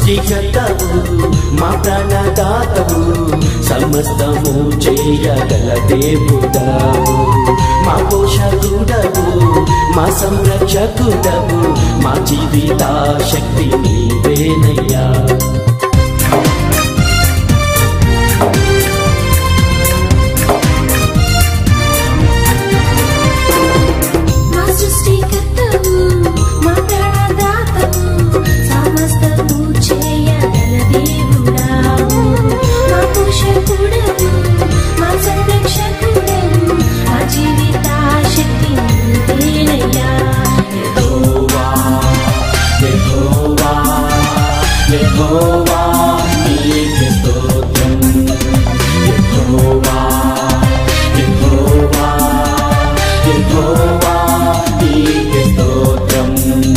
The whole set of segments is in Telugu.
సృష్టికర్తవు మా ప్రాణదాతవు సమస్తము చేయగల దేవుడవు మా పోషకుడవు మా సంరక్షకుడవు మా జీవిత శక్తి నీవేనయ్యా మా సృష్టికర్తవు మా ప్రాణదాతవు సమస్తము చేయగల దేవుడావు మా పోషకుడవు మా సంరక్షకుడవు మా జీవిత శక్తి నీవేనయ్యా యెహోవా యెహోవా యెహోవా నీకే స్తోత్రం యెహోవా యెహోవా యెహోవా నీకే స్తోత్రం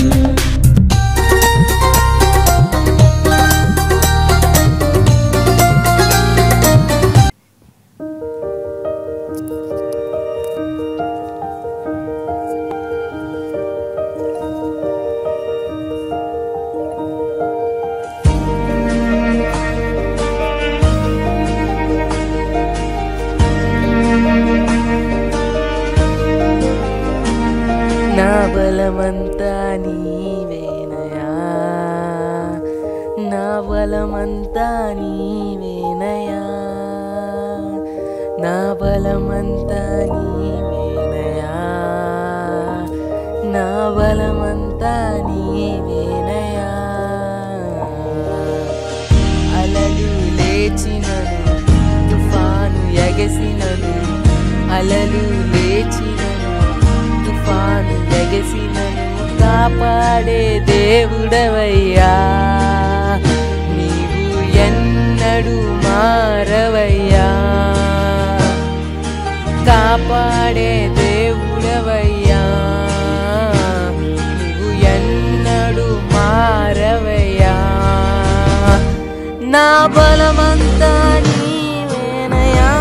నా బలమంతా నీవేనయా నా బలమంతా నీవేనయా నా బలమంతా నీవేనయా నా బలమంతా నీవేనయా అలలు లేచినను తుఫాను ఎగసినను అలలు లేచినను తుఫాను ఎగసినను కాపాడే దేవుడవయ్యా నీవు ఎన్నడు మారవయ్యా కాపాడే దేవుడవయ్యా నీవు ఎన్నడు మారవయ్యా నా బలమంతా నీవేనయా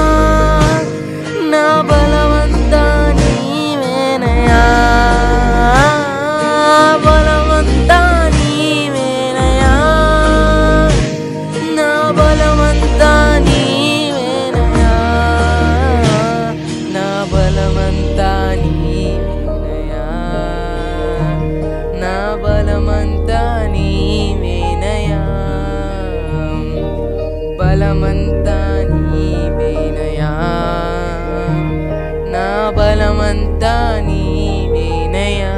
నా బలమంతా నీవేనయా బలమంతా నీవేనయా నా బలమంతా నీవేనయా నా బలమంతా నీవేనయా నా బలమంతా నీవేనయా బలమంతా నీవేనయా నా బలమంతా నీవేనయా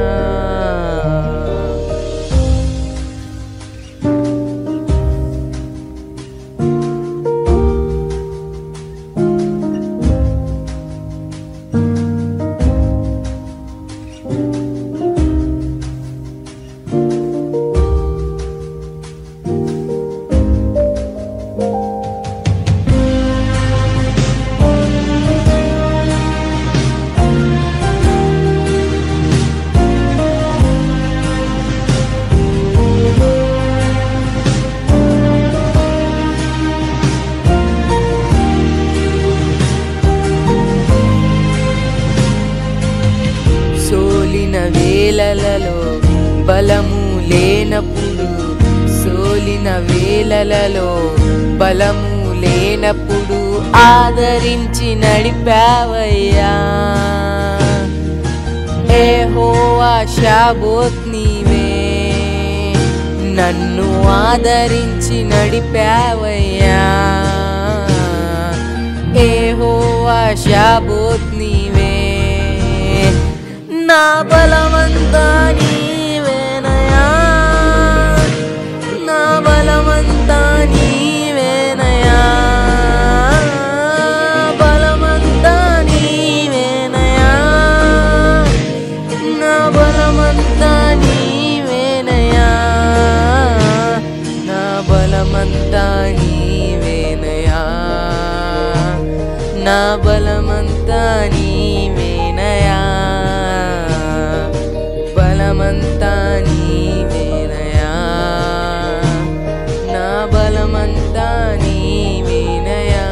సోలిన వేలలలో బలము లేనప్పుడు సోలిన వేలలలో బలము లేనప్పుడు ఆదరించి నడిపావయ్యా ఏహోవా షాబోత్ నీవే నన్ను ఆదరించి నడిపావయ్యా ఏహోవా షాబోత్ నీవే నా బలమంతా నీవేనయా నా బలమంతా నీవేనయా బలమంతా నీవేనయా నా బలమంతా నీవేనయా నా బలమంతా నీవేనయా నా బలమంతా నీవేనయా బలమంతా నీవేనయా నా బలమంతా నీవేనయా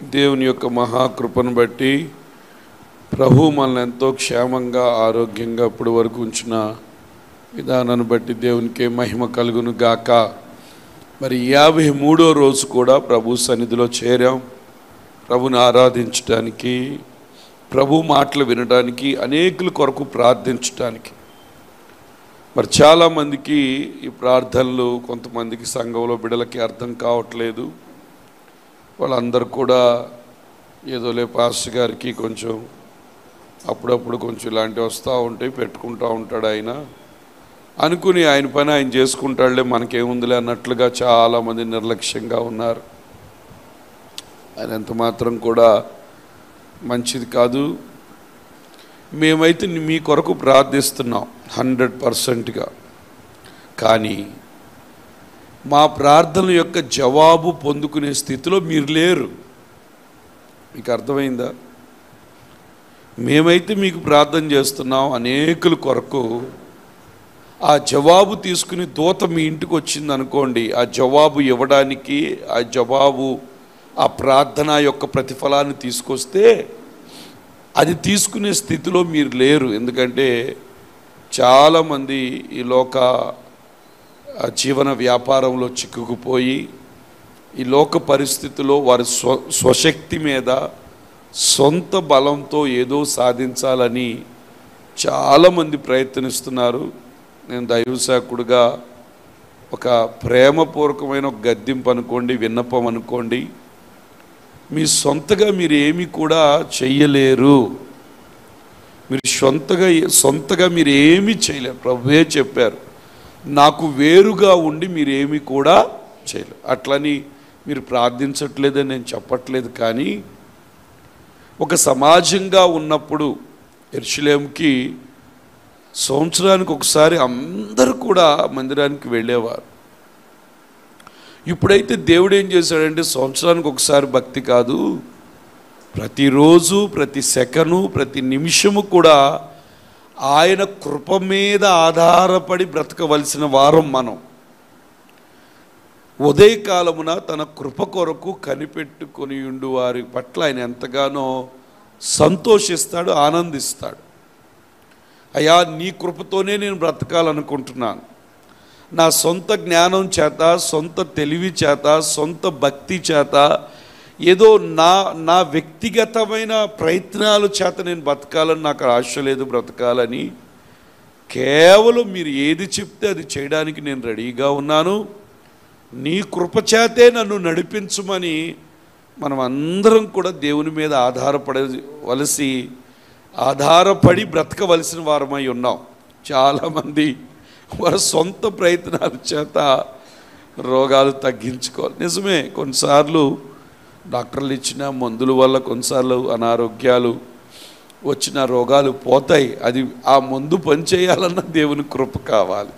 దేవుని యొక్క మహాకృపను బట్టి ప్రభు మనల్ని ఎంతో క్షేమంగా ఆరోగ్యంగా ఇప్పటి వరకు ఉంచిన విధానాన్ని బట్టి దేవునికే మహిమ కలుగును గాక మరి యాభై మూడో రోజు కూడా ప్రభు సన్నిధిలో చేరాం ప్రభుని ఆరాధించడానికి ప్రభు మాటలు వినడానికి అనేకుల కొరకు ప్రార్థించడానికి మరి చాలామందికి ఈ ప్రార్థనలు కొంతమందికి సంఘంలో బిడలకి అర్థం కావట్లేదు వాళ్ళందరూ కూడా ఏదోలే పాస్టర్ గారికి కొంచెం అప్పుడప్పుడు కొంచెం ఇలాంటివి వస్తూ ఉంటాయి పెట్టుకుంటూ ఉంటాడు ఆయన అనుకుని ఆయన పని ఆయన చేసుకుంటాడులే మనకేముందిలే అన్నట్లుగా చాలామంది నిర్లక్ష్యంగా ఉన్నారు ఆయన ఎంత మాత్రం కూడా మంచిది కాదు మేమైతే మీ కొరకు ప్రార్థిస్తున్నాం హండ్రెడ్ పర్సెంట్గా కానీ మా ప్రార్థన యొక్క జవాబు పొందుకునే స్థితిలో మీరు లేరు మీకు అర్థమైందా మేమైతే మీకు ప్రార్థన చేస్తున్నాం అనేకుల కొరకు ఆ జవాబు తీసుకుని దూత మీ ఇంటికి వచ్చింది అనుకోండి ఆ జవాబు ఇవ్వడానికి ఆ జవాబు ఆ ప్రార్థన యొక్క ప్రతిఫలాన్ని తీసుకొస్తే అది తీసుకునే స్థితిలో మీరు లేరు ఎందుకంటే చాలామంది ఈ లోక ఆ జీవన వ్యాపారంలో చిక్కుకుపోయి ఈ లోక పరిస్థితిలో వారి స్వ స్వశక్తి మీద సొంత బలంతో ఏదో సాధించాలని చాలామంది ప్రయత్నిస్తున్నారు నేను దైవశాకుడుగా ఒక ప్రేమపూర్వకమైన ఒక గద్దింపు అనుకోండి విన్నపం అనుకోండి మీ సొంతగా మీరు ఏమి కూడా చెయ్యలేరు మీరు సొంతగా సొంతగా మీరు ఏమీ చేయలేరు ప్రభువే చెప్పారు నాకు వేరుగా ఉండి మీరు ఏమీ కూడా చేయలేరు అట్లని మీరు ప్రార్థించట్లేదని నేను చెప్పట్లేదు కానీ ఒక సమాజంగా ఉన్నప్పుడు ఎర్షులేంకి సంవత్సరానికి ఒకసారి అందరూ కూడా మందిరానికి వెళ్ళేవారు ఇప్పుడైతే దేవుడు ఏం చేశాడంటే సంవత్సరానికి ఒకసారి భక్తి కాదు ప్రతిరోజు ప్రతి సెకను ప్రతి నిమిషము కూడా ఆయన కృప మీద ఆధారపడి బ్రతకవలసిన వారం మనం ఉదయకాలమున తన కృప కొరకు కనిపెట్టుకొని ఉండు వారి పట్ల ఆయన ఎంతగానో సంతోషిస్తాడు ఆనందిస్తాడు అయ్యా నీ కృపతోనే నేను బ్రతకాలనుకుంటున్నాను నా సొంత జ్ఞానం చేత సొంత తెలివి చేత సొంత భక్తి చేత ఏదో నా నా వ్యక్తిగతమైన ప్రయత్నాల చేత నేను బ్రతకాలని నాకు ఆశ లేదు బ్రతకాలని కేవలం మీరు ఏది చెప్తే అది చేయడానికి నేను రెడీగా ఉన్నాను నీ కృపచేతే నన్ను నడిపించుమని మనం అందరం కూడా దేవుని మీద ఆధారపడవలసి ఆధారపడి బ్రతకవలసిన వారమై ఉన్నాం చాలామంది వారి సొంత ప్రయత్నాల చేత రోగాలు తగ్గించుకోవాలి నిజమే కొన్నిసార్లు డాక్టర్లు ఇచ్చిన మందుల వల్ల కొన్నిసార్లు అనారోగ్యాలు వచ్చిన రోగాలు పోతాయి అది ఆ మందు పనిచేయాలన్న దేవుని కృప కావాలి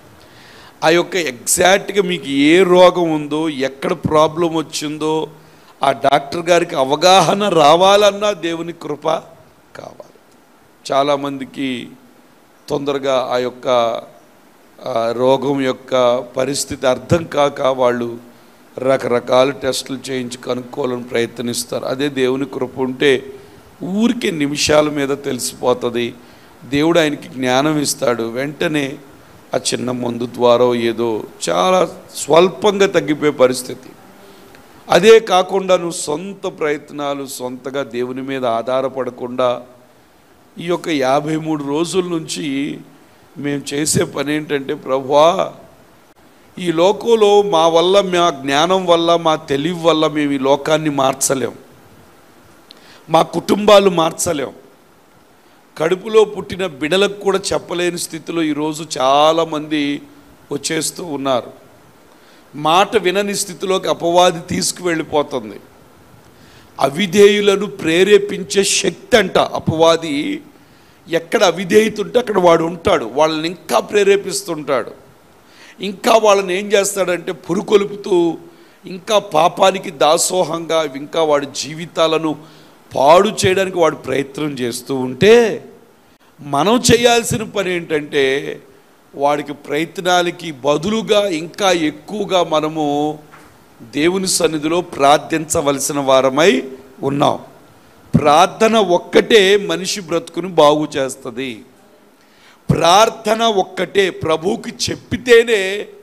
ఆ యొక్క ఎగ్జాక్ట్గా మీకు ఏ రోగం ఉందో ఎక్కడ ప్రాబ్లం వచ్చిందో ఆ డాక్టర్ గారికి అవగాహన రావాలన్నా దేవుని కృప కావాలి చాలామందికి తొందరగా ఆ యొక్క ఆ రోగం యొక్క పరిస్థితి అర్థం కాక వాళ్ళు రకరకాల టెస్టులు చేయించి కనుక్కోవాలని ప్రయత్నిస్తారు అదే దేవుని కృప ఉంటే ఊరికే నిమిషాల మీద తెలిసిపోతుంది దేవుడు ఆయనకి జ్ఞానం ఇస్తాడు వెంటనే ఆ చిన్న మందు ద్వారా ఏదో చాలా స్వల్పంగా తగ్గిపోయే పరిస్థితి అదే కాకుండా నువ్వు సొంత ప్రయత్నాలు సొంతగా దేవుని మీద ఆధారపడకుండా ఈ యొక్క యాభై మూడు రోజుల నుంచి మేము చేసే పని ఏంటంటే ప్రభువా ఈ లోకంలో మా వల్ల మా జ్ఞానం వల్ల మా తెలివి వల్ల మేము ఈ లోకాన్ని మార్చలేం మా కుటుంబాలు మార్చలేం కడుపులో పుట్టిన బిడలకు కూడా చెప్పలేని స్థితిలో ఈరోజు చాలామంది వచ్చేస్తూ ఉన్నారు మాట వినని స్థితిలోకి అపవాది తీసుకువెళ్ళిపోతుంది అవిధేయులను ప్రేరేపించే శక్తి అంట అపవాది ఎక్కడ అవిధేయత ఉంటే అక్కడ వాడు ఉంటాడు వాళ్ళని ఇంకా ప్రేరేపిస్తుంటాడు ఇంకా వాళ్ళని ఏం చేస్తాడంటే పురుకొలుపుతూ ఇంకా పాపానికి దాసోహంగా ఇంకా వాడి జీవితాలను పాడు చేయడానికి వాడు ప్రయత్నం చేస్తూ ఉంటే మనం చేయాల్సిన పని ఏంటంటే వాడికి ప్రయత్నాలకి బదులుగా ఇంకా ఎక్కువగా మనము దేవుని సన్నిధిలో ప్రార్థించవలసిన వారమై ఉన్నాం ప్రార్థన ఒక్కటే మనిషి బ్రతుకుని బాగు చేస్తుంది ప్రార్థన ఒక్కటే ప్రభువుకి చెప్పితేనే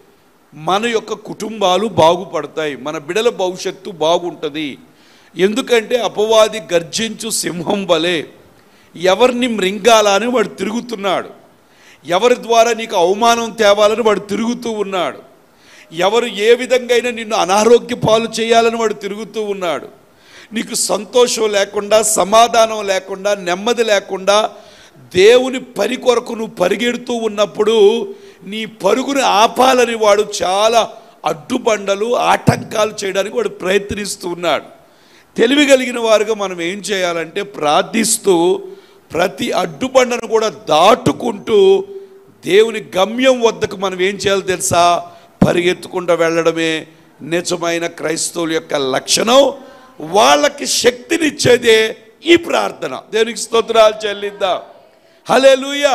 మన యొక్క కుటుంబాలు బాగుపడతాయి మన బిడల భవిష్యత్తు బాగుంటుంది ఎందుకంటే అపవాది గర్జించు సింహం వలె ఎవరిని మృంగాలని వాడు తిరుగుతున్నాడు ఎవరి ద్వారా నీకు అవమానం తేవాలని వాడు తిరుగుతూ ఉన్నాడు ఎవరు ఏ విధంగా అయినా నిన్ను అనారోగ్య పాలు చేయాలని వాడు తిరుగుతూ ఉన్నాడు నీకు సంతోషం లేకుండా సమాధానం లేకుండా నెమ్మది లేకుండా దేవుని పని కొరకు నువ్వు పరిగెడుతూ ఉన్నప్పుడు నీ పరుగుని ఆపాలని వాడు చాలా అడ్డుబండలు ఆటంకాలు చేయడానికి వాడు ప్రయత్నిస్తూ ఉన్నాడు తెలివి కలిగిన వారుగా మనం ఏం చేయాలంటే ప్రార్థిస్తూ ప్రతి అడ్డుబండను కూడా దాటుకుంటూ దేవుని గమ్యం వద్దకు మనం ఏం చేయాలో తెలుసా పరిగెత్తుకుంటూ వెళ్ళడమే నిజమైన క్రైస్తవుల యొక్క లక్షణం వాళ్ళకి శక్తినిచ్చేదే ఈ ప్రార్థన దేవునికి స్తోత్రాలు చెల్లిద్దాం హల్లెలూయా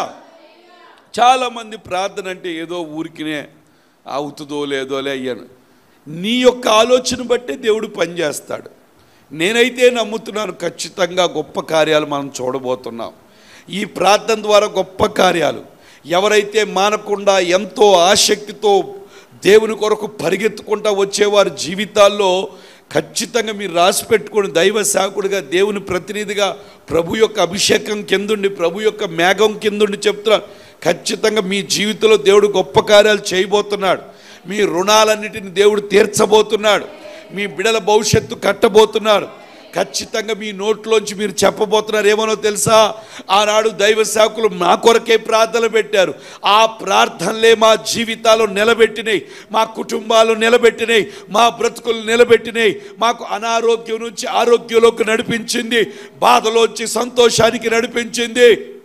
చాలామంది ప్రార్థన అంటే ఏదో ఊరికినే అవుతుందో లేదోలే అయ్యాను నీ యొక్క ఆలోచన బట్టే దేవుడు పనిచేస్తాడు నేనైతే నమ్ముతున్నాను ఖచ్చితంగా గొప్ప కార్యాలు మనం చూడబోతున్నాం ఈ ప్రార్థన ద్వారా గొప్ప కార్యాలు ఎవరైతే మానకుండా ఎంతో ఆసక్తితో దేవుని కొరకు పరిగెత్తుకుంటా వచ్చేవారి జీవితాల్లో ఖచ్చితంగా మీరు రాసి పెట్టుకొని దైవ సేవకుడిగా దేవుని ప్రతినిధిగా ప్రభు యొక్క అభిషేకం కిందుండి ప్రభు యొక్క మేఘం కిందుండి చెప్తున్నాను ఖచ్చితంగా మీ జీవితంలో దేవుడు గొప్ప కార్యాలు చేయబోతున్నాడు మీ రుణాలన్నిటిని దేవుడు తీర్చబోతున్నాడు మీ బిడల భవిష్యత్తు కట్టబోతున్నాడు ఖచ్చితంగా మీ నోట్లోంచి మీరు చెప్పబోతున్నారు ఏమనో తెలుసా ఆనాడు దైవ సేవకులు మా కొరకే ప్రార్థనలు పెట్టారు ఆ ప్రార్థనలే మా జీవితాలు నిలబెట్టినాయి మా కుటుంబాలు నిలబెట్టినాయి మా బ్రతుకులు నిలబెట్టినాయి మాకు అనారోగ్యం నుంచి ఆరోగ్యంలోకి నడిపించింది బాధలోంచి సంతోషానికి నడిపించింది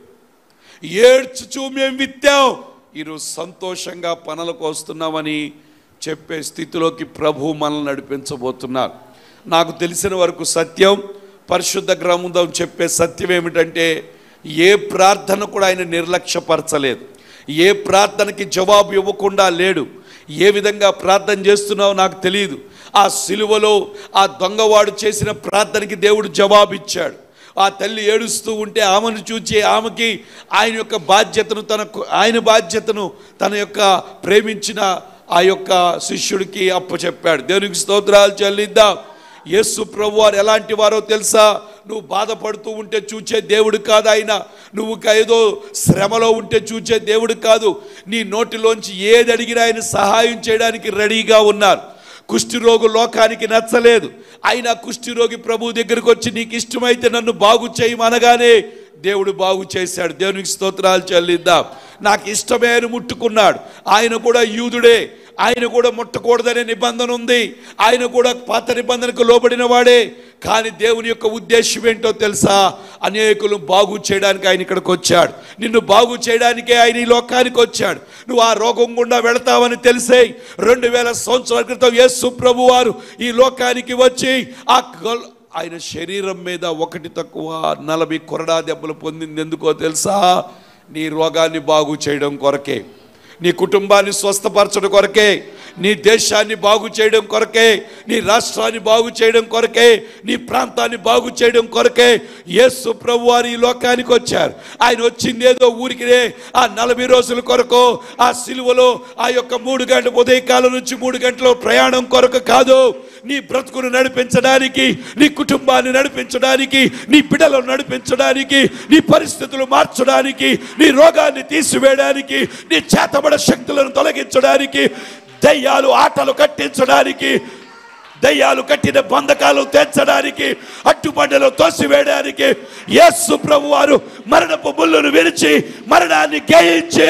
ఏడ్చుచూ మేము విత్తాం ఈరోజు సంతోషంగా పనులకు వస్తున్నామని చెప్పే స్థితిలోకి ప్రభు మనల్ని నడిపించబోతున్నారు నాకు తెలిసిన వరకు సత్యం పరిశుద్ధ గ్రంథం చెప్పే సత్యం ఏమిటంటే ఏ ప్రార్థన కూడా ఆయన నిర్లక్ష్యపరచలేదు ఏ ప్రార్థనకి జవాబు ఇవ్వకుండా లేడు ఏ విధంగా ప్రార్థన చేస్తున్నావో నాకు తెలియదు ఆ సిలువలో ఆ దొంగవాడు చేసిన ప్రార్థనకి దేవుడు జవాబిచ్చాడు ఆ తల్లి ఏడుస్తూ ఉంటే ఆమెను చూచి ఆమెకి ఆయన యొక్క బాధ్యతను తన ఆయన బాధ్యతను తన యొక్క ప్రేమించిన ఆ యొక్క శిష్యుడికి అప్పచెప్పాడు దేవునికి స్తోత్రాలు చెల్లిద్దాం యేసు ప్రభు వారు ఎలాంటి వారో తెలుసా నువ్వు బాధపడుతూ ఉంటే చూచే దేవుడు కాదు ఆయన నువ్వు ఇంకా ఏదో శ్రమలో ఉంటే చూచే దేవుడు కాదు నీ నోటిలోంచి ఏది అడిగినా ఆయన సహాయం చేయడానికి రెడీగా ఉన్నారు కుష్ఠిరోగు లోకానికి నచ్చలేదు అయినా కుష్ఠిరోగి ప్రభు దగ్గరికి వచ్చి నీకు ఇష్టమైతే నన్ను బాగు చేయమనగానే దేవుడు బాగు చేశాడు దేవునికి స్తోత్రాలు చెల్లిద్దాం నాకు ఇష్టమే అని ముట్టుకున్నాడు ఆయన కూడా యూదుడే ఆయన కూడా ముట్టకూడదనే నిబంధన ఉంది ఆయన కూడా పాత నిబంధనకు లోబడిన వాడే కానీ దేవుని యొక్క ఉద్దేశం ఏంటో తెలుసా అనేకులు బాగు చేయడానికి ఆయన ఇక్కడికి వచ్చాడు నిన్ను బాగు చేయడానికే ఆయన ఈ లోకానికి వచ్చాడు నువ్వు ఆ రోగం గుండా వెళతావని తెలిసే రెండు వేల సంవత్సరాల క్రితం యేసు ప్రభు వారు ఈ లోకానికి వచ్చి ఆ గొల్- ఆయన శరీరం మీద ఒకటి తక్కువ నలభై కొరడా దెబ్బలు పొందింది ఎందుకో తెలుసా నీ రోగాన్ని బాగు చేయడం కొరకే నీ కుటుంబాన్ని స్వస్థపరచడం కొరకే నీ దేశాన్ని బాగు చేయడం కొరకే నీ రాష్ట్రాన్ని బాగు చేయడం కొరకే నీ ప్రాంతాన్ని బాగు చేయడం కొరకే యేసు ప్రభు వారు ఈ లోకానికి వచ్చారు ఆయన వచ్చింది ఏదో ఊరికినే ఆ నలభై రోజుల కొరకు ఆ సిలువలో ఆ యొక్క మూడు గంటల ఉదయకాలం నుంచి మూడు గంటల ప్రయాణం కొరకు కాదు నీ బ్రతుకును నడిపించడానికి నీ కుటుంబాన్ని నడిపించడానికి నీ బిడ్డలను నడిపించడానికి నీ పరిస్థితులు మార్చడానికి నీ రోగాన్ని తీసివేయడానికి నీ చేతబడ శక్తులను తొలగించడానికి దయ్యాలు ఆటలు కట్టించడానికి దయ్యాలు కట్టిన బంధకాలు తెచ్చడానికి అట్టుబండలు తోసివేయడానికి యేసు ప్రభు వారు మరణపు ముళ్ళును విరిచి మరణాన్ని గేయించి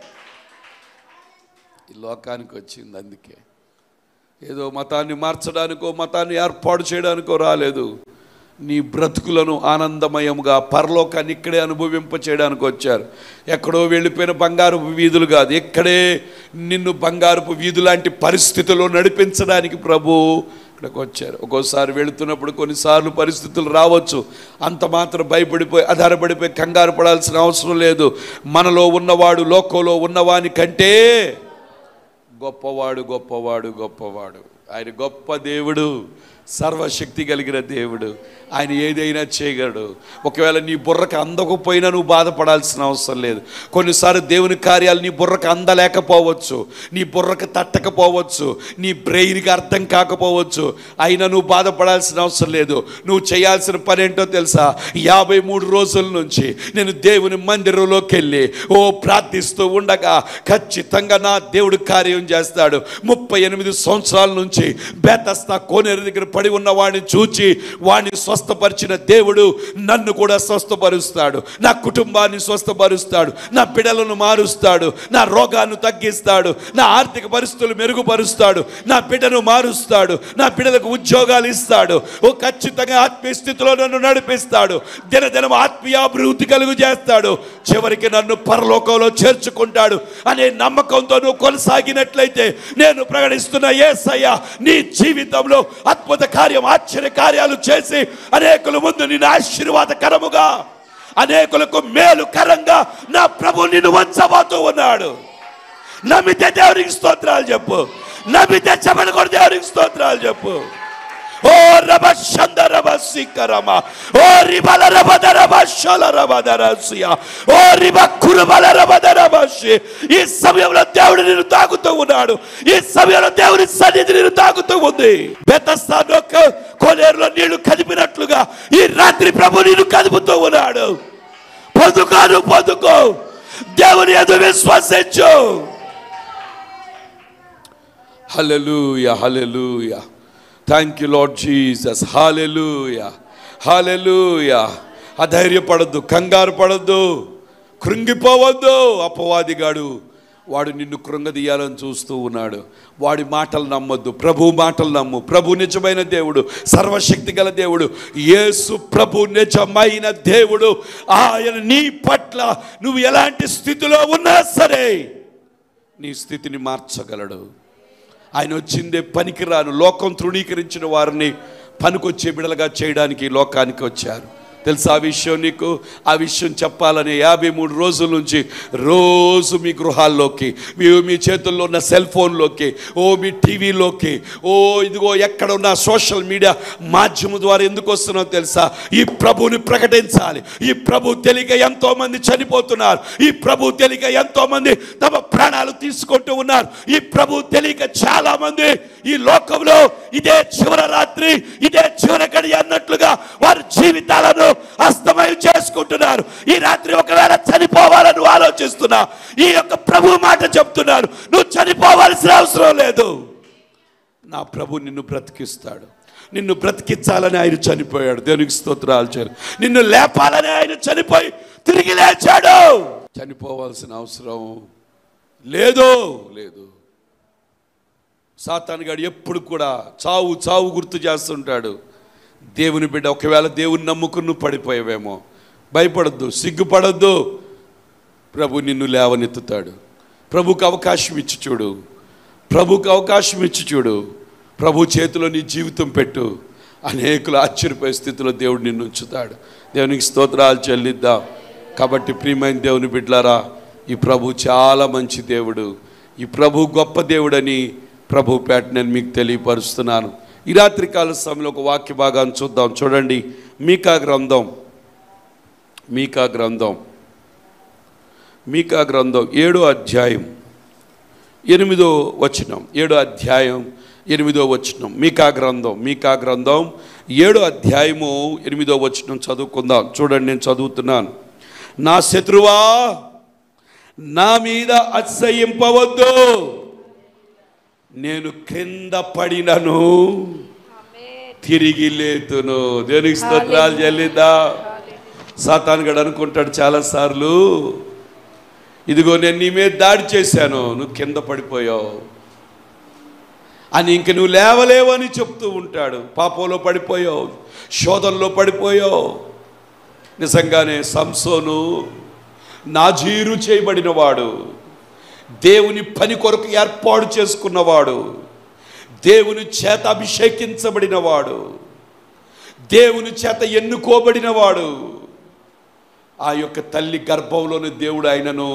ఈ లోకానికి వచ్చింది అందుకే ఏదో మతాన్ని మార్చడానికో మతాన్ని ఏర్పాటు చేయడానికో రాలేదు నీ బ్రతుకులను ఆనందమయముగా పరలోకాన్ని ఇక్కడే అనుభవింప చేయడానికి వచ్చారు ఎక్కడో వెళ్ళిపోయిన బంగారపు వీధులు కాదు ఇక్కడే నిన్ను బంగారపు వీధు లాంటి పరిస్థితుల్లో నడిపించడానికి ప్రభు ఇక్కడికి వచ్చారు ఒక్కోసారి వెళుతున్నప్పుడు కొన్నిసార్లు పరిస్థితులు రావచ్చు అంత మాత్రం భయపడిపోయి ఆధారపడిపోయి కంగారు పడాల్సిన అవసరం లేదు మనలో ఉన్నవాడు లోకంలో ఉన్నవాని కంటే గొప్పవాడు గొప్పవాడు గొప్పవాడు ఆయన గొప్ప దేవుడు సర్వశక్తి కలిగిన దేవుడు ఆయన ఏదైనా చేయగలడు ఒకవేళ నీ బుర్రకు అందకపోయినా నువ్వు బాధపడాల్సిన అవసరం లేదు కొన్నిసార్లు దేవుని కార్యాలు నీ బుర్రకు అందలేకపోవచ్చు నీ బుర్రకు తట్టకపోవచ్చు నీ బ్రెయిన్కి అర్థం కాకపోవచ్చు అయినా నువ్వు బాధపడాల్సిన అవసరం లేదు నువ్వు చేయాల్సిన పని ఏంటో తెలుసా యాభై మూడు రోజుల నుంచి నేను దేవుని మందిరంలోకి వెళ్ళి ఓ ప్రార్థిస్తూ ఉండగా ఖచ్చితంగా నా దేవుడు కార్యం చేస్తాడు ముప్పై ఎనిమిది సంవత్సరాల నుంచి బేతస్తా కోనేరు దగ్గర పడి ఉన్న వాడిని చూచి వాడిని స్వస్థపరిచిన దేవుడు నన్ను కూడా స్వస్థపరుస్తాడు నా కుటుంబాన్ని స్వస్థపరుస్తాడు నా బిడలను మారుస్తాడు నా రోగాన్ని తగ్గిస్తాడు నా ఆర్థిక పరిస్థితులు మెరుగుపరుస్తాడు నా బిడ్డను మారుస్తాడు నా బిడ్డలకు ఉద్యోగాలు ఇస్తాడు ఓ ఖచ్చితంగా ఆత్మీయ స్థితిలో నన్ను నడిపిస్తాడు దినదినం ఆత్మీయ అభివృద్ధి కలుగు చేస్తాడు చివరికి నన్ను పరలోకంలో చేర్చుకుంటాడు అనే నమ్మకంతో నువ్వు కొనసాగినట్లయితే నేను ప్రకటిస్తున్న ఏసయ్య నీ జీవితంలో అద్భుత కార్యం ఆశ్చర్య కార్యాలు చేసి అనేకుల ముందు నిన్ను ఆశీర్వాదకరముగా అనేకులకు మేలుకరంగా నా ప్రభు నిన్ను వంచబోతూ ఉన్నాడు నమ్మితే దేవునికి స్తోత్రాలు చెప్పు నమ్మితే చెప్పని కూడా దేవునికి స్తోత్రాలు చెప్పు ఓ రబ షంద రబ సిక్కరమ ఓ రిబల రబ దరబ షల రబ దరసియ ఓ రిబ కురుబల రబ దరబషి ఈ సమయంలో దేవుడు నిన్ను తాకుతూ ఉన్నాడు ఈ సమయంలో దేవుని సన్నిధి నిన్ను తాకుతూ ఉంది బెతస్తాను కోనేరులో నీళ్లు కదిపినట్లుగా ఈ రాత్రి ప్రభు నిన్ను కదుపుతూ ఉన్నాడు పొందుకోను పొందుకో దేవుని ఎదు విశ్వసించు hallelujah hallelujah thank you Lord Jesus hallelujah hallelujah అధైర్యపడద్దు కంగారు పడద్దు కృంగిపోవద్దు అపవాదిగాడు వాడు నిన్ను కృంగదీయాలని చూస్తూ ఉన్నాడు వాడి మాటలు నమ్మొద్దు ప్రభు మాటలు నమ్ము ప్రభు నిజమైన దేవుడు సర్వశక్తి గల దేవుడు యేసు ప్రభు నిజమైన దేవుడు ఆయన నీ పట్ల నువ్వు ఎలాంటి స్థితిలో ఉన్నా సరే నీ స్థితిని మార్చగలడు ఆయన వచ్చిందే పనికిరాను లోకం తృణీకరించిన వారిని పనికొచ్చే బిడలుగా చేయడానికి ఈ లోకానికి వచ్చారు తెలుసా ఆ విషయం నీకు ఆ విషయం చెప్పాలని యాభై మూడు రోజుల నుంచి రోజు మీ గృహాల్లోకి మీ మీ చేతుల్లో ఉన్న సెల్ ఫోన్లోకి ఓ మీ టీవీలోకి ఓ ఇదిగో ఎక్కడ ఉన్న సోషల్ మీడియా మాధ్యమం ద్వారా ఎందుకు వస్తున్నావు తెలుసా ఈ ప్రభుని ప్రకటించాలి ఈ ప్రభు తెలియక ఎంతో మంది చనిపోతున్నారు ఈ ప్రభు తెలియక ఎంతో మంది తమ ప్రాణాలు తీసుకుంటూ ఉన్నారు ఈ ప్రభు తెలియక చాలా మంది ఈ లోకంలో ఇదే చివరి రాత్రి ఇదే చివరి గడి అన్నట్లుగా వారి జీవితాలను అస్తమయం చేసుకుంటున్నారు ఈ రాత్రి ఒకవేళ చనిపోవాలని నువ్వు ఆలోచిస్తున్నా ఈ యొక్క ప్రభు మాట చెప్తున్నాను నువ్వు చనిపోవాల్సిన అవసరం లేదు నా ప్రభు నిన్ను బ్రతికిస్తాడు నిన్ను బ్రతికించాలని ఆయన చనిపోయాడు దేవునికి స్తోత్రాలు చేయాలి నిన్ను లేపాలని ఆయన చనిపోయి తిరిగి లేచాడు చనిపోవాల్సిన అవసరం లేదు లేదు సాతానుగాడు ఎప్పుడు కూడా చావు చావు గుర్తు చేస్తుంటాడు దేవుని బిడ్డ ఒకవేళ దేవుని నమ్ముకుని నువ్వు పడిపోయావేమో భయపడద్దు సిగ్గుపడద్దు ప్రభు నిన్ను లేవనెత్తుతాడు ప్రభుకు అవకాశం ఇచ్చి చూడు ప్రభుకు అవకాశం ఇచ్చి చూడు ప్రభు చేతిలో నీ జీవితం పెట్టు అనేకులు ఆశ్చర్యపోయే స్థితిలో దేవుడు నిన్ను ఉంచుతాడు దేవునికి స్తోత్రాలు చెల్లిద్దాం కాబట్టి ప్రియమైన దేవుని బిడ్లారా ఈ ప్రభు చాలా మంచి దేవుడు ఈ ప్రభు గొప్ప దేవుడని ప్రభు పేట నేను మీకు తెలియపరుస్తున్నాను ఈ రాత్రి కాల సమయంలో ఒక వాక్య భాగాన్ని చూద్దాం చూడండి మీకా గ్రంథం మీకా గ్రంథం మీకా గ్రంథం ఏడో అధ్యాయం ఎనిమిదో వచనం ఏడో అధ్యాయం ఎనిమిదో వచనం మీకా గ్రంథం మీకా గ్రంథం ఏడో అధ్యాయము ఎనిమిదో వచనం చదువుకుందాం చూడండి నేను చదువుతున్నాను నా శత్రువా నా మీద అసహ్యింపవద్దు నేను కింద పడినను తిరిగి లేతును దేనికి స్తోత్రాలు చెల్లిద్దా సాతానుగడు అనుకుంటాడు చాలాసార్లు ఇదిగో నేను నీ మీద దాడి చేశాను నువ్వు కింద పడిపోయావు అని ఇంక నువ్వు లేవలేవు అని చెప్తూ ఉంటాడు పాపంలో పడిపోయావు శోధనలో పడిపోయావు నిజంగానే సంసోను నాజీరు చేయబడినవాడు దేవుని పని కొరకు ఏర్పాటు చేసుకున్నవాడు దేవుని చేత అభిషేకించబడినవాడు దేవుని చేత ఎన్నుకోబడినవాడు ఆ యొక్క తల్లి గర్భంలోని దేవుడు ఆయనను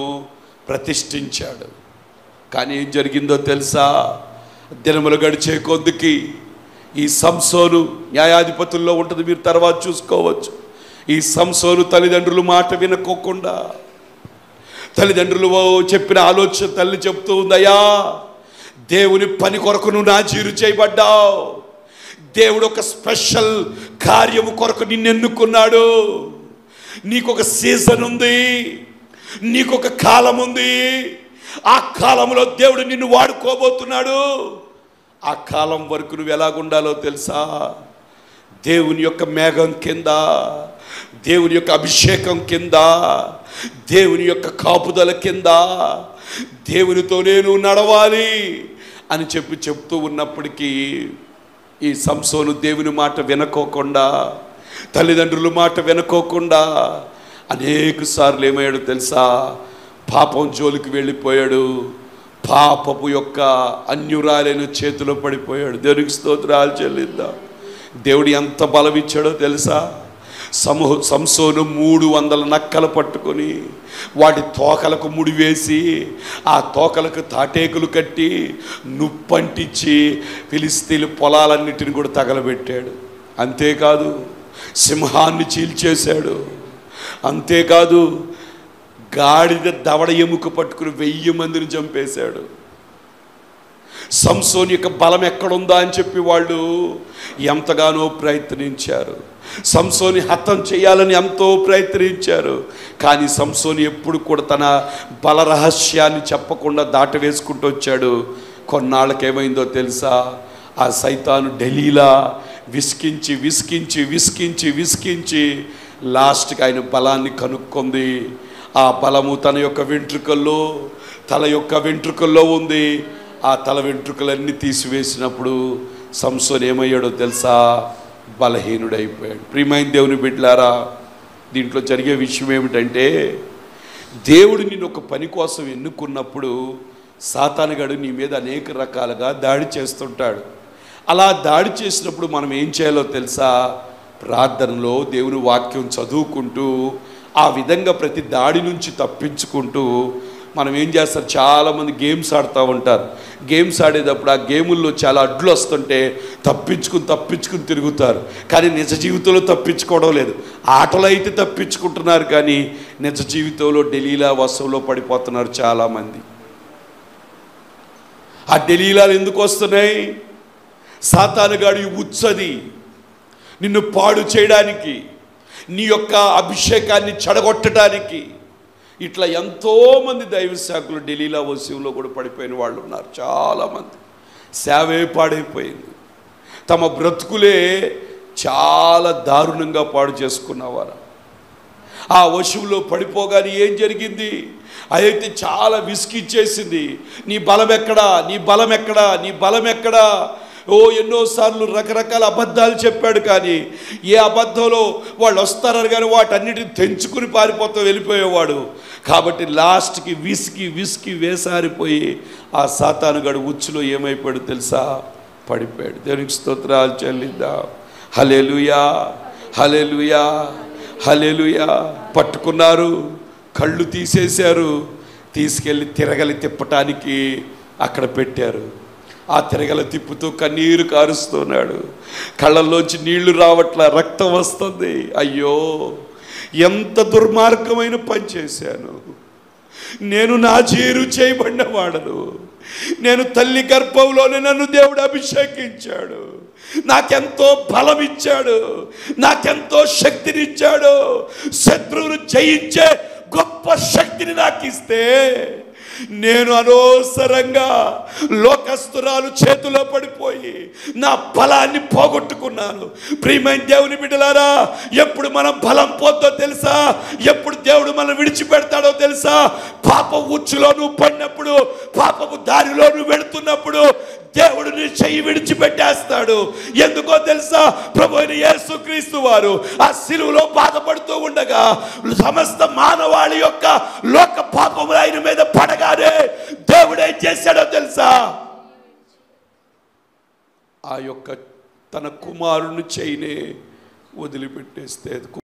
ప్రతిష్ఠించాడు కానీ ఏం జరిగిందో తెలుసా దినములు గడిచే కొద్దికి ఈ సంసోను న్యాయాధిపతుల్లో ఉంటుంది మీరు తర్వాత చూసుకోవచ్చు ఈ సంసోను తల్లిదండ్రులు మాట వినుకోకుండా తల్లిదండ్రులు చెప్పిన ఆలోచన తల్లి చెప్తూ ఉందయ్యా దేవుని పని కొరకు నువ్వు నా జీరు చేయబడ్డావు దేవుడు ఒక స్పెషల్ కార్యము కొరకు నిన్ను ఎన్నుకున్నాడు నీకు ఒక సీజన్ ఉంది నీకు ఒక కాలం ఉంది ఆ కాలంలో దేవుడు నిన్ను వాడుకోబోతున్నాడు ఆ కాలం వరకు నువ్వు ఎలాగుండాలో తెలుసా దేవుని యొక్క మేఘం కింద దేవుని యొక్క అభిషేకం కింద దేవుని యొక్క కాపుదల కింద దేవునితో నేను నడవాలి అని చెప్పి చెప్తూ ఉన్నప్పటికీ ఈ సంసోను దేవుని మాట వినకోకుండా తల్లిదండ్రుల మాట వినకోకుండా అనేక సార్లు ఏమయ్యాడు తెలుసా పాపం జోలికి వెళ్ళిపోయాడు పాపపు యొక్క అన్యురాలైన చేతిలో పడిపోయాడు దేవునికి స్తోత్రాలు చెల్లిద్దాం దేవుడు ఎంత బలం ఇచ్చాడో తెలుసా సమూహ సంసోను మూడు వందల నక్కలు పట్టుకొని వాటి తోకలకు ముడివేసి ఆ తోకలకు తాటేకులు కట్టి నుప్పంటించి ఫిలిస్తీన్ల పొలాలన్నిటిని కూడా తగలబెట్టాడు అంతేకాదు సింహాన్ని చీల్చేశాడు అంతేకాదు గాడిద దవడ ఎముక పట్టుకుని వెయ్యి మందిని చంపేశాడు సంసోన్ యొక్క బలం ఎక్కడుందా అని చెప్పి వాళ్ళు ఎంతగానో ప్రయత్నించారు సంసోని హతం చేయాలని ఎంతో ప్రయత్నించారు కానీ సంసోని ఎప్పుడు కూడా తన బల రహస్యాన్ని చెప్పకుండా దాట వేసుకుంటూ వచ్చాడు కొన్నాళ్ళకేమైందో తెలుసా ఆ సైతాను ఢిల్లీలా విసికించి విసికించి విసికించి విసికించి లాస్ట్కి ఆయన బలాన్ని కనుక్కుంది ఆ బలము తన యొక్క వెంట్రుకల్లో తల యొక్క వెంట్రుకల్లో ఉంది ఆ తల వెంట్రుకలన్నీ తీసివేసినప్పుడు సంసోన్ ఏమయ్యాడో తెలుసా బలహీనుడైపోయాడు ప్రియమైన దేవుని బిడ్డలారా దీంట్లో జరిగే విషయం ఏమిటంటే దేవుడు నిన్ను ఒక పని కోసం ఎన్నుకున్నప్పుడు సాతానుగాడు నీ మీద అనేక రకాలుగా దాడి చేస్తుంటాడు అలా దాడి చేసినప్పుడు మనం ఏం చేయాలో తెలుసా ప్రార్థనలో దేవుని వాక్యం చదువుకుంటూ ఆ విధంగా ప్రతి దాడి నుంచి తప్పించుకుంటూ మనం ఏం చేస్తారు చాలామంది గేమ్స్ ఆడుతూ ఉంటారు గేమ్స్ ఆడేటప్పుడు ఆ గేముల్లో చాలా అడ్లు వస్తుంటే తప్పించుకుని తప్పించుకుని తిరుగుతారు కానీ నిజ జీవితంలో తప్పించుకోవడం లేదు ఆటలో అయితే తప్పించుకుంటున్నారు కానీ నిజ జీవితంలో ఢిల్లీలా వసంలో పడిపోతున్నారు చాలామంది ఆ ఢిల్లీలాలు ఎందుకు వస్తున్నాయి సాతానుగాడి ఉచ్చది నిన్ను పాడు చేయడానికి నీ యొక్క అభిషేకాన్ని చెడగొట్టడానికి ఇట్లా ఎంతోమంది దైవ శాఖలు ఢిల్లీలో వసీంలో కూడా పడిపోయిన వాళ్ళు ఉన్నారు చాలామంది సేవే పాడైపోయింది తమ బ్రతుకులే చాలా దారుణంగా పాడు చేసుకున్నవారు ఆ వశువులో పడిపోగానే ఏం జరిగింది అదైతే చాలా విసిగిచ్చేసింది నీ బలం ఎక్కడా నీ బలం ఎక్కడా నీ బలం ఎక్కడా ఓ ఎన్నోసార్లు రకరకాల అబద్ధాలు చెప్పాడు కానీ ఏ అబద్ధంలో వాళ్ళు వస్తారని కానీ వాటన్నిటిని తెంచుకుని పారిపోతూ వెళ్ళిపోయేవాడు కాబట్టి లాస్ట్కి విసికి విసికి వేసారిపోయి ఆ సాతానుగాడు ఉచ్చులో ఏమైపోయాడు తెలుసా పడిపోయాడు దేవునికి స్తోత్రాలు చెల్లిద్దాం హలేలుయా హలేలుయా హలేలుయా పట్టుకున్నారు కళ్ళు తీసేశారు తీసుకెళ్ళి తిరగలి తిప్పటానికి అక్కడ పెట్టారు ఆ తిరగల తిప్పుతూ కన్నీరు కారుస్తున్నాడు కళ్ళల్లోంచి నీళ్లు రావట్ల రక్తం వస్తుంది అయ్యో ఎంత దుర్మార్గమైన పని చేశాను నేను నా చేరు చేయబడిన వాడను నేను తల్లి గర్భంలోనే నన్ను దేవుడు అభిషేకించాడు నాకెంతో బలం ఇచ్చాడు నాకెంతో శక్తినిచ్చాడు శత్రువును జయించే గొప్ప శక్తిని నాకు ఇస్తే నేను అనవసరంగా లోకస్తురాలు చేతిలో పడిపోయి నా బలాన్ని పోగొట్టుకున్నాను ప్రియమైన దేవుని బిడ్డలారా ఎప్పుడు మనం బలం పోద్దో తెలుసా ఎప్పుడు దేవుడు మనం విడిచిపెడతాడో తెలుసా పాప ఉచ్చులో నువ్వు పడినప్పుడు పాపపు దారిలో నువ్వు వెళుతున్నప్పుడు దేవుడు నీ చెయ్యి విడిచిపెట్టేస్తాడు ఎందుకో తెలుసా ప్రభు అయిన యేసుక్రీస్తు వారు ఆ సిలువలో బాధపడుతూ ఉండగా సమస్త మానవాళి యొక్క లోక పాపములు ఆయన మీద పడగానే దేవుడు ఏం చేశాడో తెలుసా ఆ యొక్క తన కుమారుని చేయినే వదిలిపెట్టేస్తే